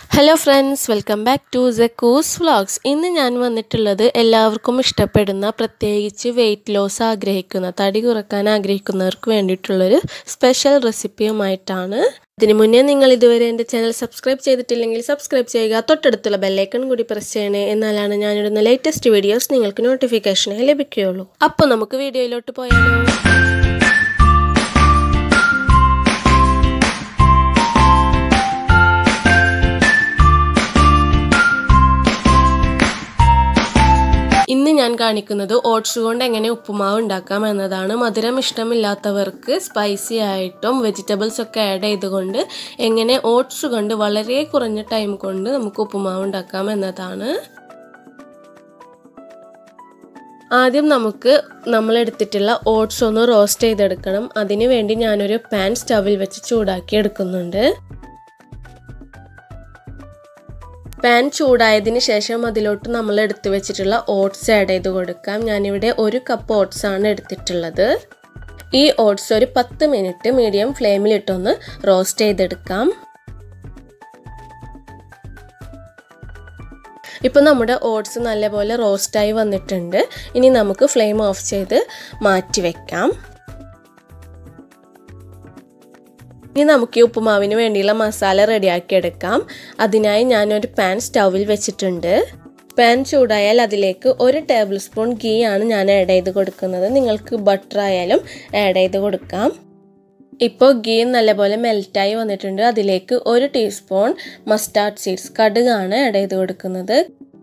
hello friends welcome back to Sekoo's vlogs ഇന്ന് ഞാൻ വന്നിട്ടുള്ളത് എല്ലാവർക്കും ഇഷ്ടപ്പെടുന്ന പ്രത്യേകിച്ച് വെയിറ്റ് ലോസ് ആഗ്രഹിക്കുന്ന തടി കുറക്കാൻ ആഗ്രഹിക്കുന്നവർക്ക് വേണ്ടിയിട്ടുള്ളൊരു സ്പെഷ്യൽ റെസിപ്പിയുമായിട്ടാണ് ഇതിനു മുന്നേ നിങ്ങൾ ഇതുവരെ എൻ്റെ ചാനൽ സബ്സ്ക്രൈബ് ചെയ്തിട്ടില്ലെങ്കിൽ സബ്സ്ക്രൈബ് ചെയ്യുക തൊട്ടടുത്തുള്ള ബെല്ലൈക്കൺ കൂടി പ്രസ് ചെയ്യണേ എന്നാലാണ് ഞാനിടുന്ന ലേറ്റസ്റ്റ് വീഡിയോസ് നിങ്ങൾക്ക് നോട്ടിഫിക്കേഷനായി ലഭിക്കുകയുള്ളൂ അപ്പോൾ നമുക്ക് വീഡിയോയിലോട്ട് പോയാലോ ഇന്ന് ഞാൻ കാണിക്കുന്നത് ഓട്സ് കൊണ്ട് എങ്ങനെ ഉപ്പുമാവ് ഉണ്ടാക്കാം എന്നതാണ് മധുരം ഇഷ്ടമില്ലാത്തവർക്ക് സ്പൈസി ആയിട്ടും വെജിറ്റബിൾസ് ഒക്കെ ആഡ് ചെയ്തുകൊണ്ട് എങ്ങനെ ഓട്സ് കൊണ്ട് വളരെ കുറഞ്ഞ ടൈം കൊണ്ട് നമുക്ക് ഉപ്പുമാവ് ഉണ്ടാക്കാം എന്നതാണ് ആദ്യം നമുക്ക് നമ്മൾ എടുത്തിട്ടുള്ള ഓട്സ് ഒന്ന് റോസ്റ്റ് ചെയ്തെടുക്കണം അതിനു വേണ്ടി ഞാനൊരു പാൻ സ്റ്റവിൽ വെച്ച് ചൂടാക്കി എടുക്കുന്നുണ്ട് പാൻ ചൂടായതിന് ശേഷം അതിലോട്ട് നമ്മൾ എടുത്തു വെച്ചിട്ടുള്ള ഓട്സ് ആഡ് ചെയ്ത് കൊടുക്കാം ഞാനിവിടെ ഒരു കപ്പ് ഓട്സ് ആണ് എടുത്തിട്ടുള്ളത് ഈ ഓട്സ് ഒരു പത്ത് മിനിറ്റ് മീഡിയം ഫ്ലെയിമിലിട്ടൊന്ന് റോസ്റ്റ് ചെയ്തെടുക്കാം ഇപ്പോൾ നമ്മുടെ ഓട്സ് നല്ലപോലെ റോസ്റ്റായി വന്നിട്ടുണ്ട് ഇനി നമുക്ക് ഫ്ലെയിം ഓഫ് ചെയ്ത് മാറ്റി വെക്കാം ഇനി നമുക്ക് ഈ ഉപ്പുമാവിന് വേണ്ടിയുള്ള മസാല റെഡിയാക്കി എടുക്കാം അതിനായി ഞാനൊരു പാൻ സ്റ്റൗവിൽ വെച്ചിട്ടുണ്ട് പാൻ ചൂടായാൽ അതിലേക്ക് ഒരു ടേബിൾ സ്പൂൺ ഗീ ആണ് ഞാൻ ആഡ് ചെയ്ത് കൊടുക്കുന്നത് നിങ്ങൾക്ക് ബട്ടർ ആയാലും ആഡ് ചെയ്ത് കൊടുക്കാം ഇപ്പോൾ ഗീ നല്ലപോലെ മെൽറ്റായി വന്നിട്ടുണ്ട് അതിലേക്ക് ഒരു ടീസ്പൂൺ മസ്റ്റാർഡ് സീഡ്സ് കടുകാണ് ആഡ് ചെയ്ത് കൊടുക്കുന്നത്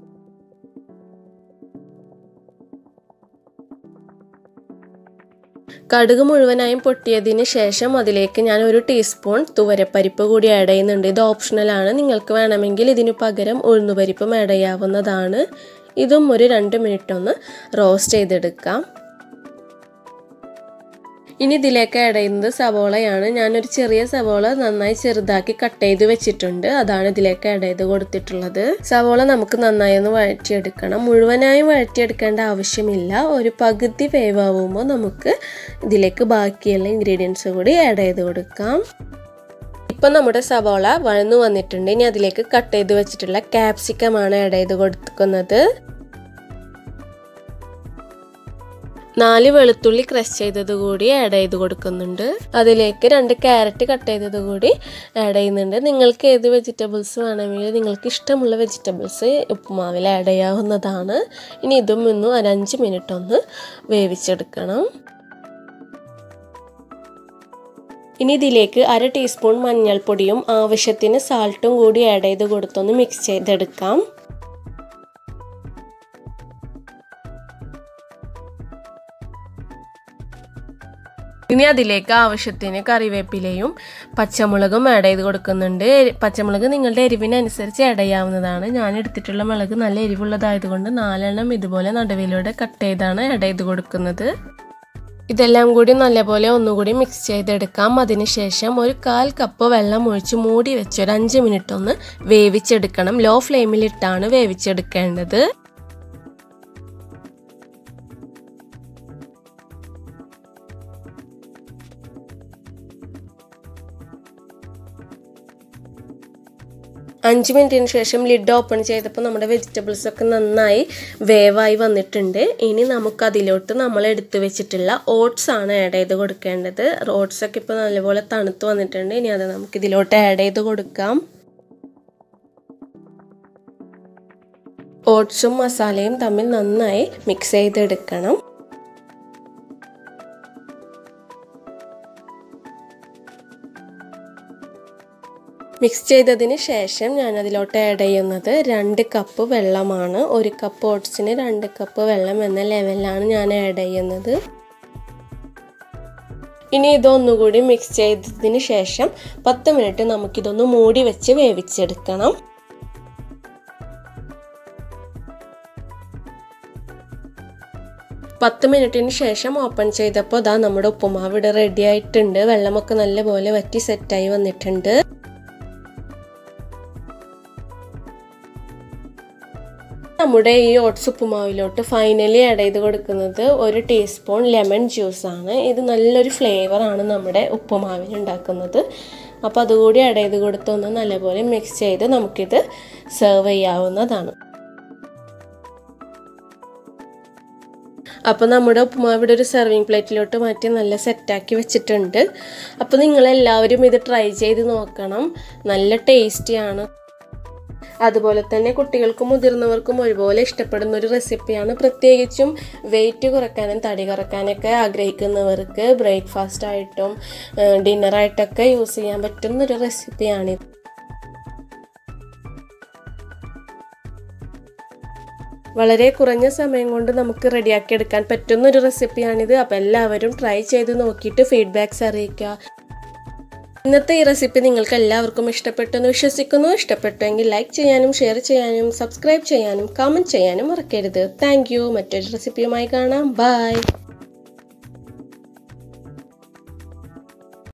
കടുക് മുഴുവനായും പൊട്ടിയതിന് ശേഷം അതിലേക്ക് ഞാൻ ഒരു ടീസ്പൂൺ തുവരപ്പരിപ്പ് കൂടി ആഡ് ചെയ്യുന്നുണ്ട് ഇത് ഓപ്ഷണലാണ് നിങ്ങൾക്ക് വേണമെങ്കിൽ ഇതിനു പകരം ഉഴുന്നുപരിപ്പും ആഡ് ചെയ്യാവുന്നതാണ് ഇതും ഒരു രണ്ട് മിനിറ്റ് ഒന്ന് റോസ്റ്റ് ചെയ്തെടുക്കാം ഇനി ഇതിലേക്ക് ആഡ് ചെയ്യുന്നത് സവോളയാണ് ഞാനൊരു ചെറിയ സവോള നന്നായി ചെറുതാക്കി കട്ട് ചെയ്ത് വെച്ചിട്ടുണ്ട് അതാണ് ഇതിലേക്ക് ആഡ് ചെയ്ത് കൊടുത്തിട്ടുള്ളത് സവോള നമുക്ക് നന്നായി ഒന്ന് വഴറ്റിയെടുക്കണം മുഴുവനായും വഴറ്റിയെടുക്കേണ്ട ആവശ്യമില്ല ഒരു പകുതി വേവാകുമ്പോൾ നമുക്ക് ഇതിലേക്ക് ബാക്കിയുള്ള ഇൻഗ്രീഡിയൻസ് കൂടി ആഡ് ചെയ്ത് കൊടുക്കാം ഇപ്പം നമ്മുടെ സവോള വഴന്നു വന്നിട്ടുണ്ട് ഇനി അതിലേക്ക് കട്ട് ചെയ്ത് വെച്ചിട്ടുള്ള ക്യാപ്സിക്കമാണ് ആഡ് ചെയ്ത് കൊടുക്കുന്നത് നാല് വെളുത്തുള്ളി ക്രഷ് ചെയ്തത് കൂടി ആഡ് ചെയ്ത് കൊടുക്കുന്നുണ്ട് അതിലേക്ക് രണ്ട് ക്യാരറ്റ് കട്ട് ചെയ്തത് കൂടി ആഡ് ചെയ്യുന്നുണ്ട് നിങ്ങൾക്ക് ഏത് വെജിറ്റബിൾസ് വേണമെങ്കിൽ നിങ്ങൾക്ക് ഇഷ്ടമുള്ള വെജിറ്റബിൾസ് ഉപ്പുമാവിൽ ആഡ് ചെയ്യാവുന്നതാണ് ഇനി ഇതും ഒന്ന് ഒരു അഞ്ച് മിനിറ്റ് ഒന്ന് വേവിച്ചെടുക്കണം ഇനി ഇതിലേക്ക് അര ടീസ്പൂൺ മഞ്ഞൾപ്പൊടിയും ആവശ്യത്തിന് സാൾട്ടും കൂടി ആഡ് ചെയ്ത് കൊടുത്തൊന്ന് മിക്സ് ചെയ്തെടുക്കാം ഇനി അതിലേക്ക് ആവശ്യത്തിന് കറിവേപ്പിലയും പച്ചമുളകും ആഡ് ചെയ്ത് കൊടുക്കുന്നുണ്ട് പച്ചമുളക് നിങ്ങളുടെ എരിവിനനുസരിച്ച് ആഡ് ചെയ്യാവുന്നതാണ് ഞാൻ എടുത്തിട്ടുള്ള മുളക് നല്ല എരിവുള്ളതായതുകൊണ്ട് നാലെണ്ണം ഇതുപോലെ നടുവിലൂടെ കട്ട് ചെയ്താണ് ആഡ് ചെയ്ത് കൊടുക്കുന്നത് ഇതെല്ലാം കൂടി നല്ലപോലെ ഒന്നുകൂടി മിക്സ് ചെയ്തെടുക്കാം അതിനുശേഷം ഒരു കാൽ കപ്പ് വെള്ളം ഒഴിച്ച് മൂടി വെച്ച് ഒരു അഞ്ച് മിനിറ്റ് ഒന്ന് വേവിച്ചെടുക്കണം ലോ ഫ്ലെയിമിലിട്ടാണ് വേവിച്ചെടുക്കേണ്ടത് അഞ്ച് മിനിറ്റിന് ശേഷം ലിഡ് ഓപ്പൺ ചെയ്തപ്പോൾ നമ്മുടെ വെജിറ്റബിൾസ് ഒക്കെ നന്നായി വേവായി വന്നിട്ടുണ്ട് ഇനി നമുക്ക് അതിലോട്ട് നമ്മൾ എടുത്തു വെച്ചിട്ടുള്ള ഓട്സ് ആണ് ആഡ് ചെയ്ത് കൊടുക്കേണ്ടത് ഓട്സ് ഒക്കെ ഇപ്പോൾ നല്ലപോലെ തണുത്ത് വന്നിട്ടുണ്ട് ഇനി അത് നമുക്ക് ഇതിലോട്ട് ആഡ് ചെയ്ത് കൊടുക്കാം ഓട്സും മസാലയും തമ്മിൽ നന്നായി മിക്സ് ചെയ്തെടുക്കണം മിക്സ് ചെയ്തതിന് ശേഷം ഞാൻ അതിലോട്ട് ആഡ് ചെയ്യുന്നത് രണ്ട് കപ്പ് വെള്ളമാണ് ഒരു കപ്പ് ഓട്സിന് രണ്ട് കപ്പ് വെള്ളം എന്ന ലെവലിലാണ് ഞാൻ ആഡ് ചെയ്യുന്നത് ഇനി ഇതൊന്നുകൂടി മിക്സ് ചെയ്തതിന് ശേഷം പത്ത് മിനിറ്റ് നമുക്കിതൊന്ന് മൂടി വെച്ച് വേവിച്ചെടുക്കണം പത്ത് മിനിറ്റിന് ശേഷം ഓപ്പൺ ചെയ്തപ്പോൾ ഇതാ നമ്മുടെ ഉപ്പുമാവ് ഇവിടെ റെഡി ആയിട്ടുണ്ട് വെള്ളമൊക്കെ നല്ലപോലെ വറ്റി സെറ്റായി വന്നിട്ടുണ്ട് നമ്മുടെ ഈ ഓട്സ് ഉപ്പുമാവിലോട്ട് ഫൈനലി ആഡ് ചെയ്ത് കൊടുക്കുന്നത് ഒരു ടീസ്പൂൺ ലെമൺ ജ്യൂസാണ് ഇത് നല്ലൊരു ഫ്ലേവറാണ് നമ്മുടെ ഉപ്പുമാവിന് ഉണ്ടാക്കുന്നത് അപ്പോൾ അതുകൂടി ആഡ് ചെയ്ത് കൊടുത്തൊന്ന് നല്ലപോലെ മിക്സ് ചെയ്ത് നമുക്കിത് സെർവ് ചെയ്യാവുന്നതാണ് അപ്പോൾ നമ്മുടെ ഉപ്പുമാവ് ഇവിടെ ഒരു സെർവിങ് പ്ലേറ്റിലോട്ട് മാറ്റി നല്ല സെറ്റാക്കി വെച്ചിട്ടുണ്ട് അപ്പോൾ നിങ്ങളെല്ലാവരും ഇത് ട്രൈ ചെയ്ത് നോക്കണം നല്ല ടേസ്റ്റിയാണ് അതുപോലെ തന്നെ കുട്ടികൾക്കും മുതിർന്നവർക്കും ഒരുപോലെ ഇഷ്ടപ്പെടുന്ന ഒരു റെസിപ്പിയാണ് പ്രത്യേകിച്ചും വെയിറ്റ് കുറയ്ക്കാനും തടി കുറയ്ക്കാനൊക്കെ ആഗ്രഹിക്കുന്നവർക്ക് ബ്രേക്ക്ഫാസ്റ്റ് ആയിട്ടും ഡിന്നറായിട്ടൊക്കെ യൂസ് ചെയ്യാൻ പറ്റുന്ന ഒരു റെസിപ്പിയാണ് വളരെ കുറഞ്ഞ സമയം കൊണ്ട് നമുക്ക് റെഡിയാക്കി എടുക്കാൻ പറ്റുന്ന ഒരു റെസിപ്പിയാണിത് അപ്പോൾ എല്ലാവരും ട്രൈ ചെയ്ത് നോക്കിയിട്ട് ഫീഡ്ബാക്ക്സ് അറിയിക്കുക ഇന്നത്തെ ഈ റെസിപ്പി നിങ്ങൾക്ക് എല്ലാവർക്കും ഇഷ്ടപ്പെട്ടെന്ന് വിശ്വസിക്കുന്നു ഇഷ്ടപ്പെട്ടുവെങ്കിൽ ലൈക്ക് ചെയ്യാനും ഷെയർ ചെയ്യാനും സബ്സ്ക്രൈബ് ചെയ്യാനും കമൻറ്റ് ചെയ്യാനും മറക്കരുത് താങ്ക് യു മറ്റൊരു റെസിപ്പിയുമായി കാണാം ബൈ